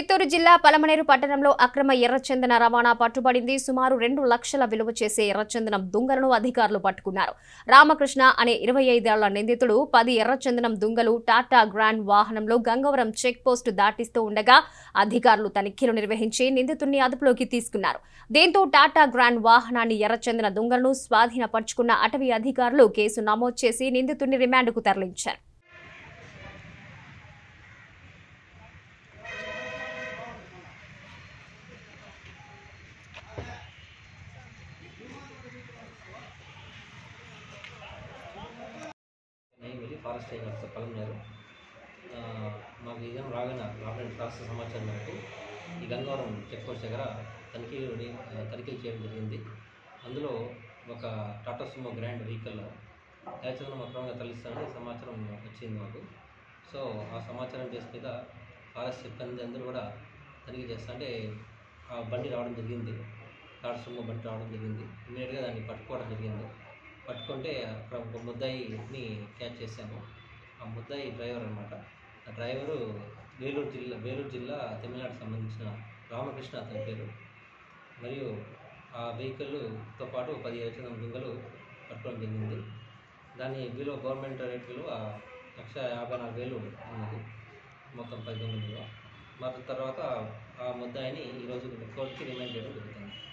చిత్తూరు జిల్లా పలమనేరు పట్టణంలో అక్రమ ఎర్రచందన రవాణా పట్టుబడింది సుమారు రెండు లక్షల విలువ చేసే ఎర్రచందనం దుంగలను అధికారులు పట్టుకున్నారు రామకృష్ణ అనే ఇరవై ఐదేళ్ల నిందితుడు పది ఎర్రచందనం దుంగలు టాటా గ్రాండ్ వాహనంలో గంగవరం చెక్ పోస్టు దాటిస్తూ ఉండగా అధికారులు తనిఖీలు నిర్వహించి నిందితుడిని అదుపులోకి తీసుకున్నారు దీంతో టాటా గ్రాండ్ వాహనాన్ని ఎర్రచందన దుంగలను స్వాధీనపరుచుకున్న అటవీ అధికారులు కేసు నమోదు చేసి నిందితుడిని రిమాండ్కు తరలించారు నెయ్యి ఫారెస్ట్ ఏజెంట్స్ పలమనేరు ఆ, మాకు ఇదేం రాగానే రాబడిన రాష్ట్ర సమాచారం మేరకు ఈ గంగవరం చెక్ పోస్ట్ దగ్గర తనిఖీలు ని- ఆ, తనిఖీలు చేయడం జరిగింది అందులో ఒక టాటా సుమో గ్రాండ్ వెహికల్ యాక్చువల్గా అక్రమంగా తరలిస్తారని సమాచారం వచ్చింది మాకు సో ఆ సమాచారం బేస్ మీద ఫారెస్ట్ సిబ్బంది అందరూ కూడా తనిఖీ చేస్తా అంటే ఆ బండి రావడం జరిగింది టాటా సుమో బండి రావడం జరిగింది ఇమీడియట్గా దాన్ని పట్టుకోవడం జరిగింది పట్టుకుంటే అక్కడ ఒక ముద్దాయిని క్యాచ్ చేశాము ఆ ముద్దాయి డ్రైవర్ అనమాట ఆ డ్రైవరు వేలూరు జిల్లా వేలూరు జిల్లా తమిళనాడుకు సంబంధించిన రామకృష్ణ అతని పేరు మరియు ఆ వెహికల్తో పాటు పది లక్షల దుంగలు పట్టుకోవడం జరిగింది దాని విలువ గవర్నమెంట్ రేట్ విలువ లక్ష యాభై నాలుగు వేలు ఉన్నది మొత్తం పది దొంగల విలువ మరి తర్వాత ఆ ముద్దాయిని ఈరోజు కోర్టుకి రిమైండ్ చేయడం జరుగుతుంది